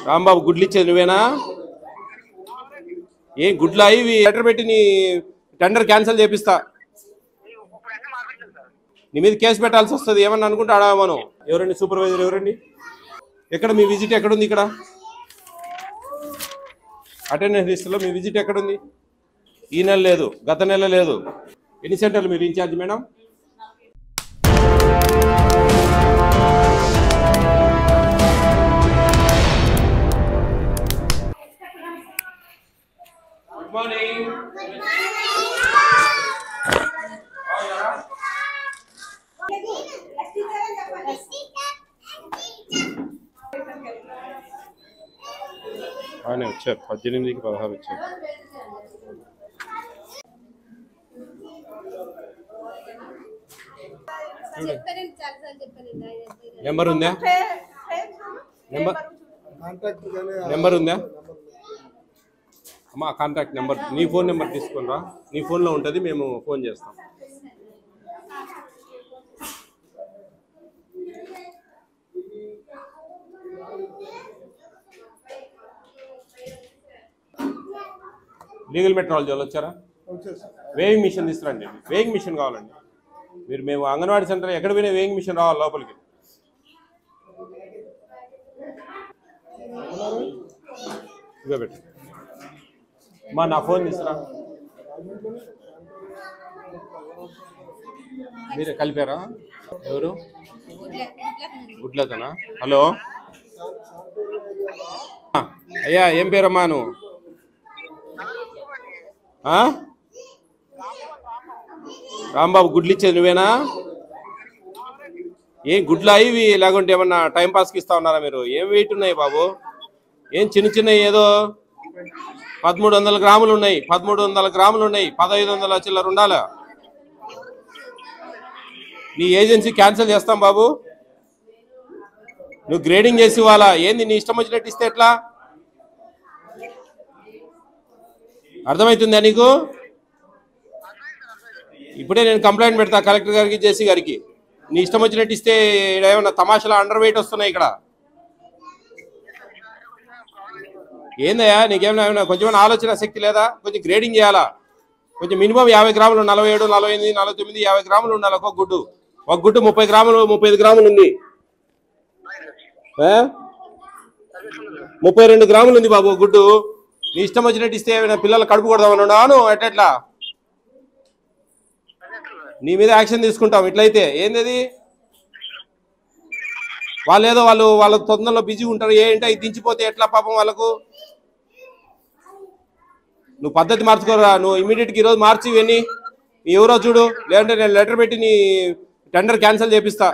రాంబాబు గుడ్లు ఇచ్చేది నువ్వేనా ఏం గుడ్లు అవి ఇవి లెటర్ పెట్టి నీ టెండర్ క్యాన్సిల్ చేపిస్తా నీ మీద కేసు పెట్టాల్సి వస్తుంది ఏమన్నా అనుకుంటాడా మనం ఎవరండి సూపర్వైజర్ ఎవరండి ఎక్కడ మీ విజిట్ ఎక్కడుంది ఇక్కడ అటెండెన్స్ లిస్టులో మీ విజిట్ ఎక్కడుంది ఈ నెల లేదు గత నెల లేదు ఎన్ని సెంటర్లు మీరు ఇన్ఛార్జ్ మేడం గుడ్ మార్నింగ్ బాగానే వచ్చారు పద్దెనిమిదికి పదహారు వచ్చారు చెప్పానండి చాలాసార్లు చెప్పానండి ఆయన చెప్పారు. నెంబర్ ఉందా నెంబర్ నెంబర్ ఉందా అమ్మా కాంటాక్ట్ నెంబర్ నీ ఫోన్ నెంబర్ తీసుకునిరా నీ ఫోన్లో ఉంటుంది మేము ఫోన్ చేస్తాం లీగల్ మెట్రాలజీ వాళ్ళు వచ్చారా వేయింగ్ మిషన్ తీసుకురండి వేయింగ్ మిషన్ కావాలండి మీరు మేము అంగన్వాడీ సెంటర్ ఎక్కడ పోయినా వేయింగ్ మిషన్ రావాలి లోపలికి ఇవే పెట్టు మా నా ఫోన్ తీసుకురా మీరే కలిపారా ఎవరు గుడ్ల- గుడ్లకు గుడ్లతనా హలో ఆ, అయ్యా ఏం పేరమ్మా నువ్వు ఆ? రాంబాబు గుడ్లు ఇచ్చేది నువ్వేనా ఏం గుడ్లు అవి ఇవి లేకుంటే ఏమన్నా టైం పాస్కి ఇస్తా ఉన్నారా మీరు ఏం వెయిట్ ఉన్నాయి బాబు ఏం చిన్న చిన్న ఏదో పదమూడు వందల గ్రాములు ఉన్నాయి పదమూడు వందల గ్రాములు ఉన్నాయి పదహైదు వందల చిల్లర ఉండాలా నీ ఏజెన్సీ క్యాన్సిల్ చేస్తాం బాబు నువ్వు గ్రేడింగ్ చేసి ఇవ్వాలా ఏంది నీ ఇష్టం వచ్చినట్టు ఇస్తే ఎట్లా అర్థమవుతుందా నీకు ఇప్పుడే నేను కంప్లైంట్ పెడతా కలెక్టర్ గారికి జేసీ గారికి నీ ఇష్టం వచ్చినట్టు ఇస్తే ఈడ ఏమన్నా తమాషాలు అండర్ వెయిట్ వస్తున్నాయి ఇక్కడ ఏందయ్యా నీకేమైనా ఏమైనా కొంచెం ఆలోచన శక్తి లేదా కొంచెం గ్రేడింగ్ చేయాలా కొంచెం మినిమం యాభై గ్రాములు నలభై ఏడు నలభై ఎనిమిది నలభై తొమ్మిది యాభై గ్రాములు ఉండాలి ఒక గుడ్డు ఒక గుడ్డు ముప్పై గ్రాములు ముప్పై ఐదు గ్రాములు ఉంది ఏ? ముప్పై రెండు గ్రాములు ఉంది బాబు ఒక గుడ్డు నీ ఇష్టం వచ్చినట్టు ఇస్తే ఏమైనా పిల్లలు కడుపు కొడదామని ఉన్నాను ఎట్లా నీ మీద యాక్షన్ తీసుకుంటాం ఇట్లయితే ఏంది అది? వాళ్ళు ఏదో వాళ్ళు వాళ్ళ తొందరలో బిజీ ఉంటారు ఏంటో ఇది దించిపోతే ఎట్లా పాపం వాళ్ళకు నువ్వు పద్ధతి మార్చుకోరా నువ్వు ఇమీడియట్గా ఈరోజు మార్చి ఇవన్నీ ఎవరో చూడు లేదంటే నేను లెటర్ పెట్టి నీ టెండర్ క్యాన్సిల్ చేపిస్తా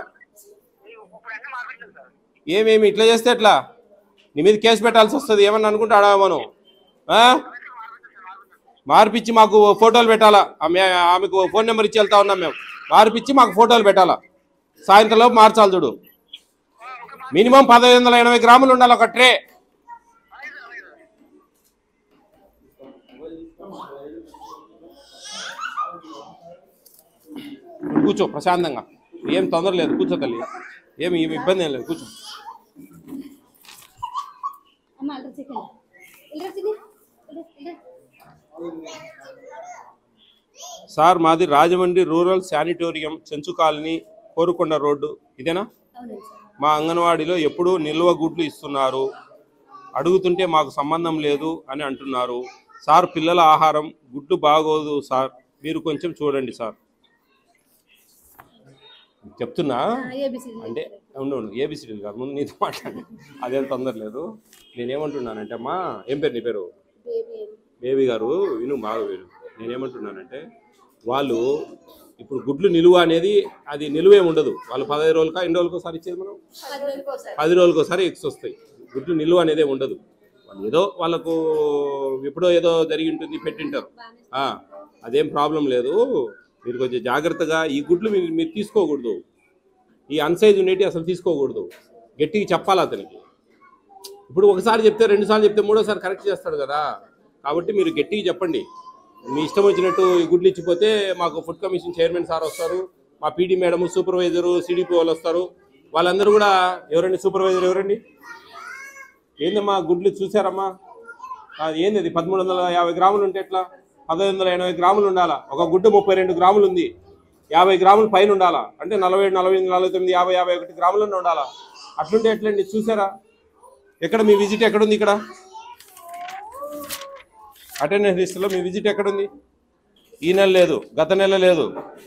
ఏమేమి ఇట్లా చేస్తే ఎట్లా నీ మీద కేసు పెట్టాల్సి వస్తుంది ఏమన్నా అనుకుంటాడా మనం ఆ? మార్పిచ్చి మాకు ఫోటోలు పెట్టాలా ఆమె ఆమెకు ఫోన్ నెంబర్ ఇచ్చి వెళ్తా ఉన్నాం మేము మార్పిచ్చి మాకు ఫోటోలు పెట్టాలా సాయంత్రంలోపు మార్చాలి చూడు మినిమం పదహైదు వందల ఎనభై గ్రాములు ఉండాలి ఒక ట్రే కూర్చో ప్రశాంతంగా ఏం తొందర లేదు కూర్చో తల్లి ఏమి ఏమి ఇబ్బంది ఏం లేదు కూర్చో అమ్మ అల్ట్రా చికెన్ ఇల్రా చికెన్ ఇల్రా సార్ మాది Rajahmundry rural sanatorium Chenchu colony Korukonda road ఇదేనా అవునండి సార్ మా అంగన్వాడీలో ఎప్పుడూ నిల్వ గుడ్లు ఇస్తున్నారు అడుగుతుంటే మాకు సంబంధం లేదు అని అంటున్నారు సార్ పిల్లల ఆహారం గుడ్లు బాగోదు సార్ మీరు కొంచెం చూడండి సార్ చెప్తున్నా ఏబిసి అంటే ఉండు ఉండు ఏబిసిడీలు కాదు ముందు నీతో మాట్లాడి అదేం తొందర లేదు నేనేమంటున్నానంటే అమ్మా ఏం పేరు నీ పేరు బేబీ బేబీ గారు విను బాగా విను నేనేమంటున్నానంటే వాళ్ళు ఇప్పుడు గుడ్లు నిలువ అనేది అది నిలువే ఉండదు వాళ్ళు పదహైదు రోజులకా ఎన్ని రోజులకి ఒకసారి ఇచ్చేది మనం పది రోజులకు ఒకసారి పది రోజులకి ఒకసారి ఎక్స్ వస్తాయి గుడ్లు నిలువ అనేదే ఉండదు వాళ్ళు ఏదో వాళ్ళకు ఎప్పుడో ఏదో జరిగి ఉంటుంది పెట్టింటారు ఆ, అదేం ప్రాబ్లం లేదు మీరు కొంచెం జాగ్రత్తగా ఈ గుడ్లు మీరు మీరు తీసుకోకూడదు ఈ అన్సైజ్ ఉండేటి అసలు తీసుకోకూడదు గట్టిగా చెప్పాలి అతనికి ఇప్పుడు ఒకసారి చెప్తే రెండు సార్లు చెప్తే మూడోసారి కరెక్ట్ చేస్తాడు కదా కాబట్టి మీరు గట్టిగా చెప్పండి మీ ఇష్టం వచ్చినట్టు ఈ గుడ్లు ఇచ్చిపోతే మాకు ఫుడ్ కమిషన్ చైర్మన్ సార్ వస్తారు మా పీడీ మేడం సూపర్వైజరు సిడిపి వాళ్ళు వస్తారు వాళ్ళందరూ కూడా ఎవరండి సూపర్వైజర్ ఎవరండి ఏందమ్మా గుడ్లు చూసారమ్మా ఆ, ఏంది అది పదమూడు వందల యాభై గ్రాములు ఉంటే ఎట్లా పదహైదు వందల ఎనభై గ్రాములు ఉండాలా ఒక గుడ్డు ముప్పై రెండు గ్రాములు ఉంది యాభై గ్రాములు పైన ఉండాలా అంటే నలభై ఏడు నలభై ఎనిమిది నలభై తొమ్మిది యాభై యాభై ఒకటి గ్రాములన్నీ ఉండాలా అట్లుంటే ఎట్లండి చూసారా ఎక్కడ మీ విజిట్ ఎక్కడుంది ఇక్కడ అటెండెన్స్ లిస్టులో మీ విజిట్ ఎక్కడుంది ఈ నెల లేదు గత నెల లేదు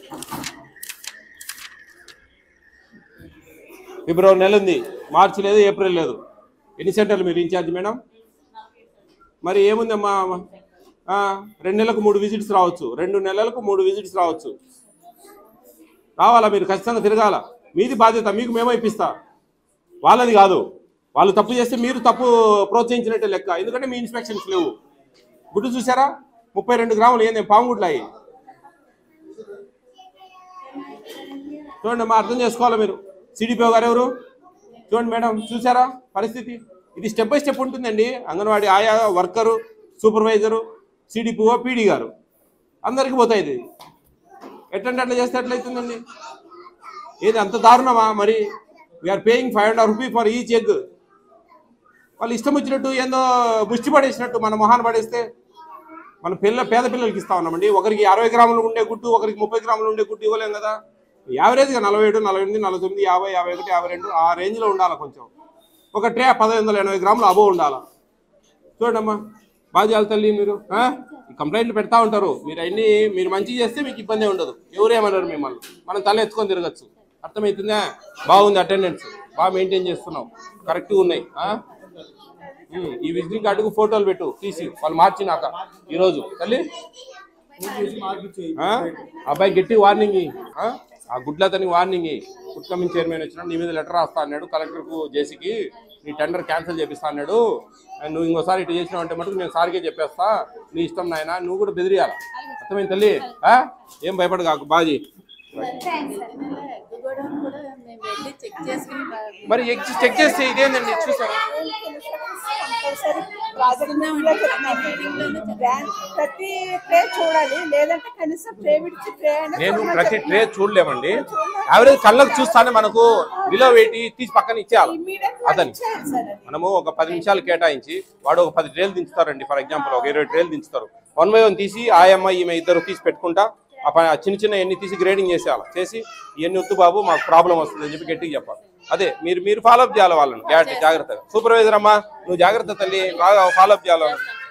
ఫిబ్రవరి నెల ఉంది మార్చి లేదు ఏప్రిల్ లేదు ఎన్ని సెంటర్లు మీరు ఇన్ఛార్జ్ మేడం మరి ఏముందమ్మా ఆ, రెండు నెలలకు మూడు విజిట్స్ రావచ్చు రెండు నెలలకు మూడు విజిట్స్ రావచ్చు రావాలా మీరు ఖచ్చితంగా తిరగాల మీది బాధ్యత మీకు మేమో ఇప్పిస్తా వాళ్ళది కాదు వాళ్ళు తప్పు చేస్తే మీరు తప్పు ప్రోత్సహించినట్టే లెక్క ఎందుకంటే మీ ఇన్స్పెక్షన్స్ లేవు గుడ్డు చూసారా ముప్పై రెండు గ్రాములు ఏంది పాము గుడ్లు అయ్యి చూడండి అమ్మా అర్థం చేసుకోవాలి మీరు సిడిపిఓ గారు ఎవరు చూడండి మేడం చూసారా పరిస్థితి ఇది స్టెప్ బై స్టెప్ ఉంటుందండి అంగన్వాడీ ఆయా వర్కరు సూపర్వైజరు సిడిపిఓ పీడీ గారు అందరికి పోతాయి ఇది ఎట్లంటే అట్లా చేస్తే ఎట్లయితుందండి ఏది అంత దారుణమా మరి we're paying five hundred rupee for each egg వాళ్ళు ఇష్టం వచ్చినట్టు ఏందో ముష్టి పడేసినట్టు మన మొహాన్ని పడేస్తే మన పిల్ల పేద పిల్లలకి ఇస్తా ఉన్నామండి ఒకరికి అరవై గ్రాములు ఉండే గుడ్డు ఒకరికి ముప్పై గ్రాములు ఉండే గుడ్డు ఇవ్వలేం కదా యావరేజ్గా నలభై ఏడు నలభై ఎనిమిది నలభై తొమ్మిది యాభై యాభై ఒకటి యాభై రెండు ఆ రేంజ్లో ఉండాలి కొంచెం ఒక ట్రే పదహైదు వందల ఎనభై గ్రాములు అబో ఉండాలి చూడమ్మా బాగా చేయాలి తల్లి మీరు ఆ? ఈ కంప్లైంట్లు పెడతా ఉంటారు మీరు అన్ని మీరు మంచి చేస్తే మీకు ఇబ్బంది ఉండదు ఎవరేమన్నారు మిమ్మల్ని మనం తల ఎత్తుకొని తిరగచ్చు అర్థమవుతుందా బాగుంది అటెండెన్స్ బాగా మెయింటైన్ చేస్తున్నావు కరెక్ట్గా ఉన్నాయి ఆ? ఉమ్, ఈ విజిటింగ్ కార్డుకు ఫోటోలు పెట్టు తీసి వాళ్ళు మార్చినాక ఈరోజు తల్లి ఆ? అబ్బాయి గట్టి వార్నింగ్ ఇయ్యి. ఆ? ఆ గుడ్ల అతనికి వార్నింగ్ ఇయ్యి. ఫుడ్ కమింగ్ చైర్మన్ వచ్చినాడు నీ మీద లెటర్ రాస్తా అన్నాడు కలెక్టర్కు జేసీకి నీ టెండర్ క్యాన్సిల్ చేపిస్తా అన్నాడు అండ్ నువ్వు ఇంకోసారి ఇటు చేసినావు అంటే మటుకు నేను సార్కే చెప్పేస్తా నీ ఇష్టం నాయన నువ్వు కూడా బెదిరియాలి అర్థమైంది తల్లి ఆ? ఏం భయపడు కాకు బాజీ ఎగ్ కూడా కూడా మేము వెళ్ళి చెక్ చేసుకుని బా- మరి ఎగ్ చెక్ చేస్తే ఇదేందండి చూసారా కంపల్సరీ ప్రాజెక్ట్ లో చెప్తున్నాను. బ్రాండ్ ప్రతి ట్రే చూడాలి లేదంటే కనీసం ట్రే విడిచి ట్రే అయినా నేను చూడమని ప్రతి ట్రే చెప్తున్నాను. చూడలేమండి యావరేజ్ కళ్ళకు చూస్తానే మనకు విలో పెట్టి తీసి పక్కన ఇచ్చేయాలి Immediate గా అతని ఇచ్చేయాలి సార్ అది. మనము ఒక పది నిమిషాలు కేటాయించి వాడు ఒక పది ట్రేలు దించుతారండి ఫర్ ఎగ్జాంపుల్ ఒక ఇరవై ట్రేలు దించుతారు వన్ బై వన్ తీసి ఆ అమ్మాయి ఈమె ఇద్దరు తీసి పెట్టుకుంటా ఆ ప- ఆ చిన్న చిన్న ఎన్ని తీసి గ్రేడింగ్ చేసేయాలి చేసి ఇవన్నీ వద్దు బాబు మాకు ప్రాబ్లం వస్తుంది అని చెప్పి గట్టిగా చెప్పాలి అదే మీరు మీరు ఫాలోఅప్ చేయాలి వాళ్ళని జాగ్రత్త జాగ్రత్తగా సూపర్వైజర్ అమ్మా నువ్వు జాగ్రత్త తల్లి బాగా ఫాలోఅప్ చేయాలి వాళ్ళని.